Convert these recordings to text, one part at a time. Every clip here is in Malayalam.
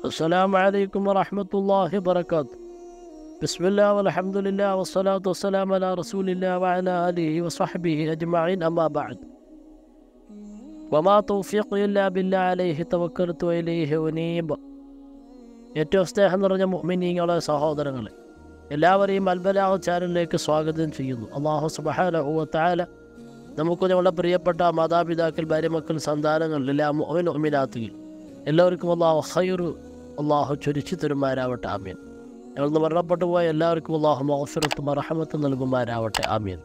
السلام عليكم ورحمة الله وبركاته بسم الله والحمد لله والصلاة والسلام على رسول الله وعلى آله وصحبه أجمعين أما بعد وما توفيقي إلا بالله عليه توكلت وإليه أنيب ഏറ്റവും സ്നേഹം നിറഞ്ഞ മുഹ്മിനീങ്ങളെ സഹോദരങ്ങളെ എല്ലാവരെയും അൽബലാഹ് ചാനലിലേക്ക് സ്വാഗതം ചെയ്യുന്നു അള്ളാഹു സുബഹാന നമുക്ക് നമ്മുടെ പ്രിയപ്പെട്ട മാതാപിതാക്കൾ ഭാര്യമക്കൾ സന്താനങ്ങൾ എല്ലാ മുഅ്മിൻ മുഅ്മിനാത്തുകൾ എല്ലാവർക്കും അള്ളാഹു ഹൈറു അള്ളാഹു ചൊരിച്ചു തരുമാരാവട്ടെ ആമീൻ ഞങ്ങൾ മരണപ്പെട്ടു പോയ എല്ലാവർക്കും അള്ളാഹു മഹഫിറത്തും റഹമത്തും നൽകുമാരാവട്ടെ ആമീൻ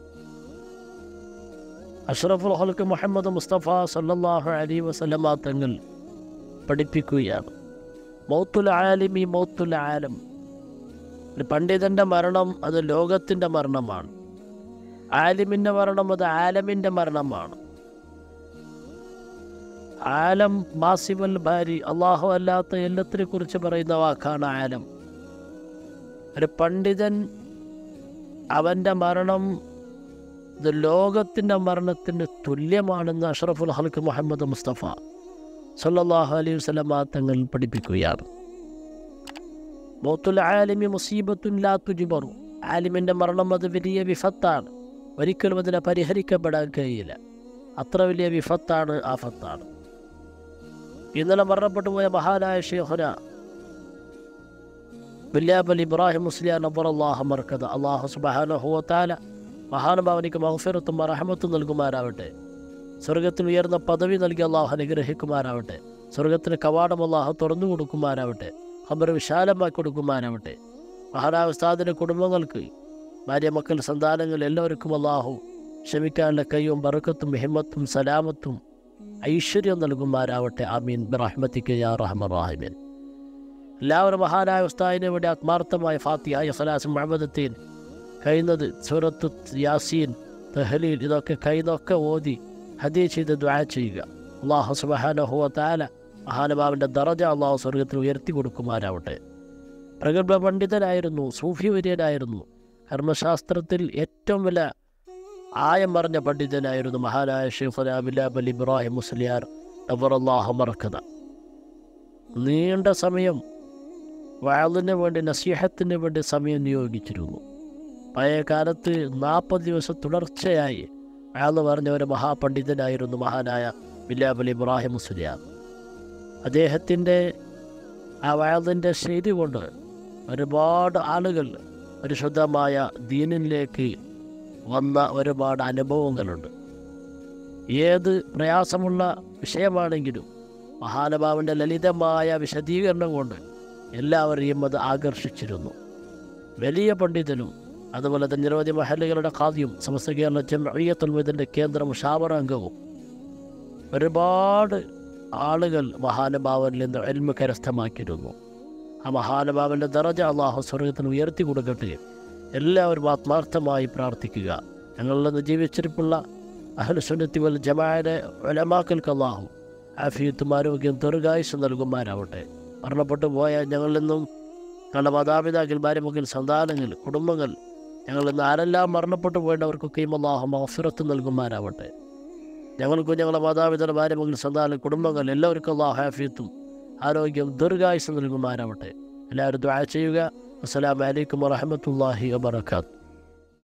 അഷ്റഫുൽ ഹൽക്ക് മുഹമ്മദ് മുസ്തഫ സല്ലല്ലാഹു അലൈഹി വസല്ലമ തങ്ങൾ പഠിപ്പിക്കുകയാണ് മൗത്തുൽ ആലിമി മൗത്തുൽ ആലം ഒരു പണ്ഡിതൻ്റെ മരണം അത് ലോകത്തിൻ്റെ മരണമാണ് ആലിമിൻ്റെ മരണം അത് ആലമിൻ്റെ മരണമാണ് ആലം മാസിവൽ ബാരി അള്ളാഹു അല്ലാത്ത എല്ലാത്തിനെ കുറിച്ച് പറയുന്ന വാക്കാണ് ആലം ഒരു പണ്ഡിതൻ അവൻ്റെ മരണം ഇത് ലോകത്തിൻ്റെ മരണത്തിന് തുല്യമാണെന്ന് അഷ്റഫുൽ ഹൽക്ക് മുഹമ്മദ് മുസ്തഫ സല്ലല്ലാഹു അലൈഹി വസല്ലമ തങ്ങൾ പഠിപ്പിക്കുകയാണ് മൗത്തുൽ ആലിമി മുസീബത്തുൻ ലാ തുജിബറു ആലിമിൻ്റെ മരണം അത് വലിയ വിഫത്താണ് ഒരിക്കലും അതിനെ പരിഹരിക്കപ്പെടാൻ കഴിയില്ല അത്ര വലിയ വിഫത്താണ് ആഫത്താണ് ഇന്നലെ മരണപ്പെട്ടു പോയ മഹാനായ ഷെയ്ഖുന ബില്ലാബൽ ഇബ്രാഹിം മുസ്ലിയാർ നബർ അള്ളാഹു മർക്കത് അള്ളാഹു സുബാനഹുവത്താല മഹാനുഭാവനിക്ക് മഹഫിറത്തും റഹമത്തും നൽകുമാരാവട്ടെ സ്വർഗത്തിൽ ഉയർന്ന പദവി നൽകി അള്ളാഹു അനുഗ്രഹിക്കുമാരാവട്ടെ സ്വർഗത്തിന് കവാടം അള്ളാഹു തുറന്നു കൊടുക്കുമാരാവട്ടെ ഖബർ വിശാലമാക്കി കൊടുക്കുമാരാവട്ടെ മഹാനായ ഉസ്താദിൻ്റെ കുടുംബങ്ങൾക്ക് ഭാര്യ മക്കൾ സന്താനങ്ങൾ എല്ലാവർക്കും അള്ളാഹു ക്ഷമിക്കാനുള്ള കയ്യും ബറക്കത്തും ഹിമ്മത്തും സലാമത്തും ഐശ്വര്യം നൽകുമാരാവട്ടെ ആമീൻ ബിറഹ്മത്തിക്ക് യാ റഹ്മൻ റാഹിമീൻ എല്ലാവരും മഹാനായ ഉസ്താദിനെ വേണ്ടി ആത്മാർത്ഥമായ ഫാത്തിയായ സലാസും മഹമ്മദത്തീൻ കഴിയുന്നത് സൂറത്ത് യാസീൻ തഹലീൽ ഇതൊക്കെ കഴിയുന്നതൊക്കെ ഓതി ഹദീ ചെയ്ത് ദ്വാ ചെയ്യുക അള്ളാഹു സുബഹാനഹുവ താല മഹാനുഭാവിൻ്റെ ദറജ അള്ളാഹു സ്വർഗത്തിൽ ഉയർത്തി കൊടുക്കുമാരാവട്ടെ പ്രഗത്ഭ പണ്ഡിതനായിരുന്നു സൂഫി വര്യനായിരുന്നു കർമ്മശാസ്ത്രത്തിൽ ഏറ്റവും വലിയ ആയം പറഞ്ഞ പണ്ഡിതനായിരുന്നു മഹാനായ ഷെയ്ഖുന ബിലാബൽ ഇബ്രാഹിം മുസ്ലിയാർ നബറല്ലാഹു മറക്കത നീണ്ട സമയം വാളിന് വേണ്ടി നസീഹത്തിന് വേണ്ടി സമയം നിയോഗിച്ചിരുന്നു പഴയ കാലത്ത് നാൽപ്പത് ദിവസം തുടർച്ചയായി അയാൾ പറഞ്ഞ ഒരു മഹാപണ്ഡിതനായിരുന്നു മഹാനായ ബിലാബൽ ഇബ്രാഹിം മുസ്ലിയാർ അദ്ദേഹത്തിൻ്റെ ആ വയലിൻ്റെ ശൈലി കൊണ്ട് ഒരുപാട് ആളുകൾ പരിശുദ്ധമായ ദീനിലേക്ക് വന്ന ഒരുപാട് അനുഭവങ്ങളുണ്ട് ഏത് പ്രയാസമുള്ള വിഷയമാണെങ്കിലും മഹാനുഭാവൻ്റെ ലളിതമായ വിശദീകരണം കൊണ്ട് എല്ലാവരെയും അത് ആകർഷിച്ചിരുന്നു വലിയ പണ്ഡിതനും അതുപോലെ തന്നെ നിരവധി മഹലുകളുടെ ഖാദ്യം സമസ്ത കേരള ജമയത്തുൽമതിൻ്റെ കേന്ദ്ര മുഷാവറാംഗവും ഒരുപാട് ആളുകൾ മഹാനുഭാവനിൽ നിന്ന് എൽമ കരസ്ഥമാക്കിയിരുന്നു ആ മഹാനുഭാവൻ്റെ ദറജ അള്ളാഹു സ്വർഗത്തിന് ഉയർത്തി കൊടുക്കട്ടെ എല്ലാവരും ആത്മാർത്ഥമായി പ്രാർത്ഥിക്കുക ഞങ്ങളിൽ നിന്ന് ജീവിച്ചിരിപ്പുള്ള അഹ്ലുസുന്നത്തി വൽ ജമായുടെ ഒലമാക്കൽക്ക് അള്ളാഹു ആഫിയത്തും ആരോഗ്യം ദീർഘായുസ് നൽകുമാരാവട്ടെ മരണപ്പെട്ടു പോയ ഞങ്ങളിൽ നിന്നും ഞങ്ങളുടെ മാതാപിതാക്കൾ ഭാര്യമക്കൾ സന്താനങ്ങൾ കുടുംബങ്ങൾ ഞങ്ങളിൽ നിന്ന് ആരെല്ലാം മരണപ്പെട്ടു പോയവർക്കൊക്കെയും അള്ളാഹു മഫിറത്ത് നൽകുമാരാവട്ടെ ഞങ്ങൾക്കും ഞങ്ങളുടെ മാതാപിതാക്കളുടെ ഭാര്യമക്കൾ സന്താനം കുടുംബങ്ങൾ എല്ലാവർക്കും അള്ളാഹു ഹാഫിയത്തും ആരോഗ്യം ദീർഘായുസ് നൽകുമാരാവട്ടെ എല്ലാവരും ദ്വാ ചെയ്യുക അസ്സലാമലൈക്കും വറഹമത്തല്ലാഹി വാബർക്കാത്തു